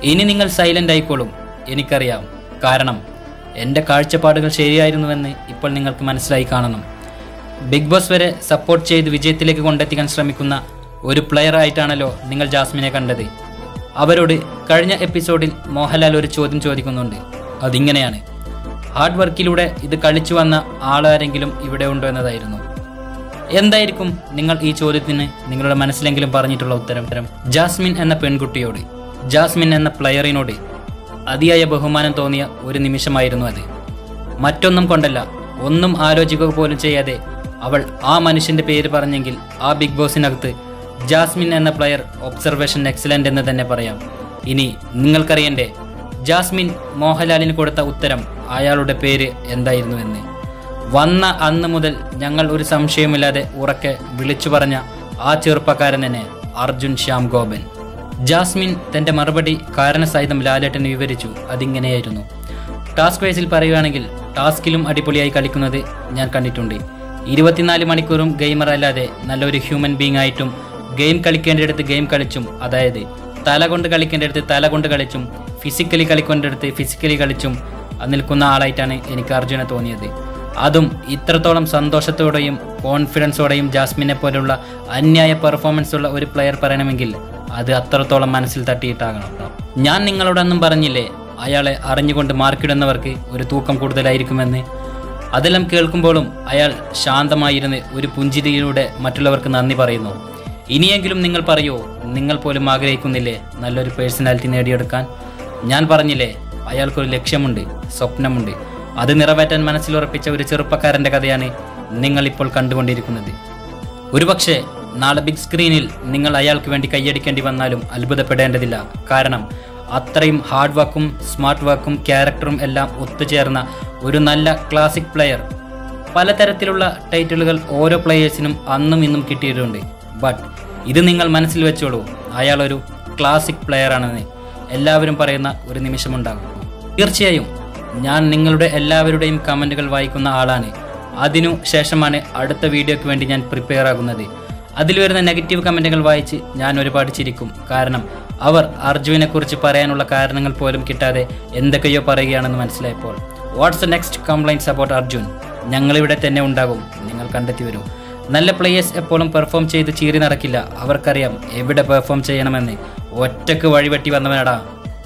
ഇനി നിങ്ങൾ സൈലന്റ് ആയിക്കോളും എനിക്കറിയാം കാരണം എൻ്റെ കാഴ്ചപ്പാടുകൾ ശരിയായിരുന്നുവെന്ന് ഇപ്പോൾ നിങ്ങൾക്ക് മനസ്സിലായി കാണണം ബിഗ് ബോസ് വരെ സപ്പോർട്ട് ചെയ്ത് വിജയത്തിലേക്ക് കൊണ്ടെത്തിക്കാൻ ശ്രമിക്കുന്ന ഒരു പ്ലെയർ ആയിട്ടാണല്ലോ നിങ്ങൾ ജാസ്മിനെ കണ്ടത് അവരോട് കഴിഞ്ഞ എപ്പിസോഡിൽ മോഹൻലാൽ ഒരു ചോദ്യം ചോദിക്കുന്നുണ്ട് അതിങ്ങനെയാണ് ഹാർഡ് വർക്കിലൂടെ ഇത് കളിച്ചു വന്ന ആളാരെങ്കിലും ഇവിടെ ഉണ്ടോ എന്നതായിരുന്നു എന്തായിരിക്കും നിങ്ങൾ ഈ ചോദ്യത്തിന് നിങ്ങളുടെ മനസ്സിലെങ്കിലും പറഞ്ഞിട്ടുള്ള ഉത്തരം ഉത്തരം ജാസ്മിൻ എന്ന പെൺകുട്ടിയോട് ജാസ്മിൻ എന്ന പ്ലെയറിനോട് അതിയായ ബഹുമാനം തോന്നിയ ഒരു നിമിഷമായിരുന്നു അത് മറ്റൊന്നും കൊണ്ടല്ല ഒന്നും ആലോചിക്കുക പോലും ചെയ്യാതെ അവൾ ആ മനുഷ്യന്റെ പേര് പറഞ്ഞെങ്കിൽ ആ ബിഗ് ബോസിനകത്ത് ജാസ്മിൻ എന്ന പ്ലെയർ ഒബ്സർവേഷൻ എക്സലന്റ് എന്ന് തന്നെ പറയാം ഇനി നിങ്ങൾക്കറിയണ്ടേ ജാസ്മിൻ മോഹൻലാലിന് കൊടുത്ത ഉത്തരം അയാളുടെ പേര് എന്തായിരുന്നു എന്ന് വന്ന അന്ന് മുതൽ ഞങ്ങൾ ഒരു സംശയമില്ലാതെ ഉറക്കെ വിളിച്ചു പറഞ്ഞ ആ ചെറുപ്പക്കാരൻ തന്നെ അർജുൻ ശ്യാം ഗോപൻ ജാസ്മിൻ തന്റെ മറുപടി കാരണസഹിതം ലാലേട്ടന് വിവരിച്ചു അതിങ്ങനെയായിരുന്നു ടാസ്ക് വൈസിൽ പറയുകയാണെങ്കിൽ ടാസ്കിലും അടിപൊളിയായി കളിക്കുന്നത് ഞാൻ കണ്ടിട്ടുണ്ട് ഇരുപത്തിനാല് മണിക്കൂറും ഗെയിമർ അല്ലാതെ നല്ലൊരു ഹ്യൂമൻ ബീങ് ആയിട്ടും ഗെയിം കളിക്കേണ്ടിടത്ത് ഗെയിം കളിച്ചും അതായത് തല കൊണ്ട് കളിക്കേണ്ടിടത്ത് തല കൊണ്ട് കളിച്ചും ഫിസിക്കലി കളിക്കേണ്ടിടത്ത് ഫിസിക്കലി കളിച്ചും നിൽക്കുന്ന ആളായിട്ടാണ് എനിക്ക് അർജുനെ തോന്നിയത് അതും ഇത്രത്തോളം സന്തോഷത്തോടെയും കോൺഫിഡൻസോടെയും ജാസ്മിനെ പോലുള്ള അന്യായ പെർഫോമൻസ് ഉള്ള ഒരു പ്ലെയർ പറയണമെങ്കിൽ അത് അത്രത്തോളം മനസ്സിൽ തട്ടിയിട്ടാകണം ഞാൻ നിങ്ങളോടൊന്നും പറഞ്ഞില്ലേ അയാളെ അറിഞ്ഞുകൊണ്ട് മാർക്കിടുന്നവർക്ക് ഒരു തൂക്കം കൂടുതലായിരിക്കുമെന്ന് അതെല്ലാം കേൾക്കുമ്പോഴും അയാൾ ശാന്തമായിരുന്ന് ഒരു പുഞ്ചിരിയിലൂടെ മറ്റുള്ളവർക്ക് നന്ദി പറയുന്നു ഇനിയെങ്കിലും നിങ്ങൾ പറയൂ നിങ്ങൾ പോലും ആഗ്രഹിക്കുന്നില്ലേ നല്ലൊരു പേഴ്സണാലിറ്റി നേടിയെടുക്കാൻ ഞാൻ പറഞ്ഞില്ലേ അയാൾക്കൊരു ലക്ഷ്യമുണ്ട് സ്വപ്നമുണ്ട് അത് നിറവേറ്റാൻ മനസ്സിലുറപ്പിച്ച ഒരു ചെറുപ്പക്കാരന്റെ കഥയാണ് നിങ്ങൾ ഇപ്പോൾ കണ്ടുകൊണ്ടിരിക്കുന്നത് ഒരുപക്ഷെ നാളെ ബിഗ് സ്ക്രീനിൽ നിങ്ങൾ അയാൾക്ക് വേണ്ടി കൈയടിക്കേണ്ടി വന്നാലും അത്ഭുതപ്പെടേണ്ടതില്ല കാരണം അത്രയും ഹാർഡ് വർക്കും സ്മാർട്ട് വർക്കും ക്യാരക്ടറും എല്ലാം ഒത്തുചേർന്ന ഒരു നല്ല ക്ലാസിക് പ്ലെയർ പലതരത്തിലുള്ള ടൈറ്റിലുകൾ ഓരോ പ്ലെയേഴ്സിനും അന്നും ഇന്നും കിട്ടിയിട്ടുണ്ട് ബട്ട് ഇത് നിങ്ങൾ മനസ്സിൽ വെച്ചോളൂ അയാൾ ഒരു ക്ലാസിക് പ്ലെയർ ആണെന്ന് എല്ലാവരും പറയുന്ന ഒരു നിമിഷമുണ്ടാകും തീർച്ചയായും ഞാൻ നിങ്ങളുടെ എല്ലാവരുടെയും കമൻറ്റുകൾ വായിക്കുന്ന ആളാണ് അതിനു ശേഷമാണ് അടുത്ത വീഡിയോയ്ക്ക് വേണ്ടി ഞാൻ പ്രിപ്പയർ ആകുന്നത് അതിൽ വരുന്ന നെഗറ്റീവ് കമൻറ്റുകൾ വായിച്ച് ഞാൻ ഒരുപാട് ചിരിക്കും കാരണം അവർ അർജുവിനെ കുറിച്ച് പറയാനുള്ള കാരണങ്ങൾ പോലും കിട്ടാതെ എന്തൊക്കെയോ പറയുകയാണെന്ന് മനസ്സിലായപ്പോൾ what's next complaints about Arjun ഞങ്ങളിവിടെ തന്നെ ഉണ്ടാകും നിങ്ങൾ കണ്ടെത്തി വരൂ നല്ല പ്ലേയേഴ്സ് എപ്പോഴും പെർഫോം ചെയ്ത് ചീറി നടക്കില്ല അവർക്കറിയാം എവിടെ പെർഫോം ചെയ്യണമെന്ന് ഒറ്റക്ക് വഴിവെട്ടി വന്നവനടാ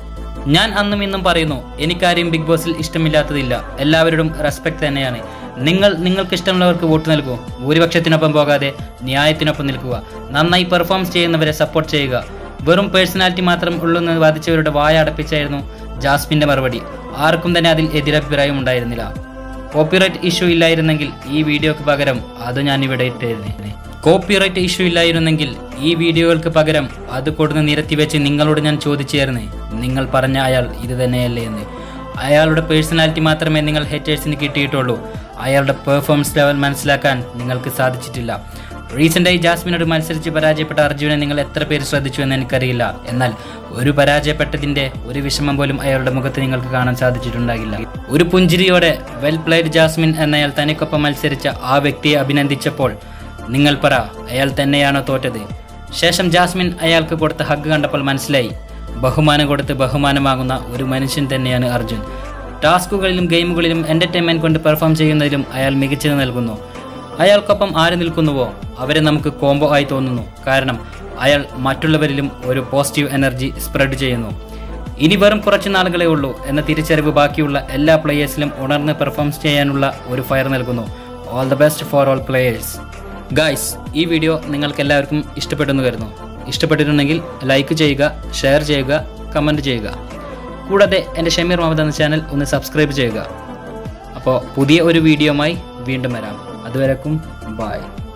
ഞാൻ അന്നും ഇന്നും പറയുന്നു എനിക്കാരെയും ബിഗ് ബോസിൽ ഇഷ്ടമില്ലാത്തതില്ല എല്ലാവരോടും റെസ്പെക്ട് തന്നെയാണ് നിങ്ങൾ നിങ്ങൾക്ക് ഇഷ്ടമുള്ളവർക്ക് വോട്ട് നൽകൂ ഭൂരിപക്ഷത്തിനൊപ്പം പോകാതെ ന്യായത്തിനൊപ്പം നിൽക്കുക നന്നായി പെർഫോം ചെയ്യുന്നവരെ സപ്പോർട്ട് ചെയ്യുക വെറും പേഴ്സണാലിറ്റി മാത്രം ഉള്ളെന്ന് വാദിച്ചവരുടെ വായ അടപ്പിച്ചായിരുന്നു ജാസ്മിന്റെ മറുപടി ആർക്കും തന്നെ അതിൽ എതിരഭിപ്രായം ഉണ്ടായിരുന്നില്ല കോപ്പിറൈറ്റ് ഇഷ്യൂ ഇല്ലായിരുന്നെങ്കിൽ ഈ വീഡിയോക്ക് പകരം അത് ഞാൻ ഇവിടെ ഇട്ടായിരുന്നേ കോപ്പിറൈറ്റ് ഇഷ്യൂ ഇല്ലായിരുന്നെങ്കിൽ ഈ വീഡിയോകൾക്ക് പകരം അത് കൊടുന്ന് നിരത്തി വെച്ച് നിങ്ങളോട് ഞാൻ ചോദിച്ചായിരുന്നേ നിങ്ങൾ പറഞ്ഞ അയാൾ ഇത് തന്നെയല്ലേ എന്ന് അയാളുടെ പേഴ്സണാലിറ്റി മാത്രമേ നിങ്ങൾ ഹേറ്റേഴ്സിന് കിട്ടിയിട്ടുള്ളൂ അയാളുടെ പെർഫോമൻസ് ലെവൽ മനസ്സിലാക്കാൻ നിങ്ങൾക്ക് സാധിച്ചിട്ടില്ല റീസെൻ്റായി ജാസ്മിനോട് മത്സരിച്ച് പരാജയപ്പെട്ട അർജുനെ നിങ്ങൾ എത്ര പേര് ശ്രദ്ധിച്ചു എന്ന് എനിക്കറിയില്ല എന്നാൽ ഒരു പരാജയപ്പെട്ടതിന്റെ ഒരു വിഷമം പോലും അയാളുടെ മുഖത്ത് നിങ്ങൾക്ക് കാണാൻ സാധിച്ചിട്ടുണ്ടാകില്ല ഒരു പുഞ്ചിരിയോടെ വെൽ പ്ലേഡ് ജാസ്മിൻ എന്നയാൾ തനിക്കൊപ്പം മത്സരിച്ച ആ വ്യക്തിയെ അഭിനന്ദിച്ചപ്പോൾ നിങ്ങൾ പറ അയാൾ തന്നെയാണോ തോറ്റത് ശേഷം ജാസ്മിൻ അയാൾക്ക് കൊടുത്ത ഹഗ് കണ്ടപ്പോൾ മനസ്സിലായി ബഹുമാനം കൊടുത്ത് ബഹുമാനം വാങ്ങുന്ന ഒരു മനുഷ്യൻ തന്നെയാണ് അർജുൻ ടാസ്കുകളിലും ഗെയിമുകളിലും എന്റർടൈൻമെന്റ് കൊണ്ട് പെർഫോം ചെയ്യുന്നതിലും അയാൾ മികച്ചത് നൽകുന്നു അയാൾക്കൊപ്പം ആര് നിൽക്കുന്നുവോ അവരെ നമുക്ക് കോംബോ ആയി തോന്നുന്നു കാരണം അയാൾ മറ്റുള്ളവരിലും ഒരു പോസിറ്റീവ് എനർജി സ്പ്രെഡ് ചെയ്യുന്നു ഇനി വെറും കുറച്ച് നാളുകളേ ഉള്ളൂ എന്ന തിരിച്ചറിവ് ബാക്കിയുള്ള എല്ലാ പ്ലേയേഴ്സിലും ഉണർന്ന് പെർഫോം ചെയ്യാനുള്ള ഒരു ഫയർ നൽകുന്നു all the best for all players guys ഈ വീഡിയോ നിങ്ങൾക്ക് എല്ലാവർക്കും ഇഷ്ടപ്പെട്ടെന്ന് കരുതുന്നു ഇഷ്ടപ്പെട്ടിട്ടുണ്ടെങ്കിൽ ലൈക്ക് ചെയ്യുക ഷെയർ ചെയ്യുക കമൻറ്റ് ചെയ്യുക കൂടാതെ എൻ്റെ ഷമീർ മുഹമ്മദ് എന്ന ചാനൽ ഒന്ന് സബ്സ്ക്രൈബ് ചെയ്യുക അപ്പോൾ പുതിയ ഒരു വീഡിയോയുമായി വീണ്ടും വരാം അതുവരെക്കും ബായ്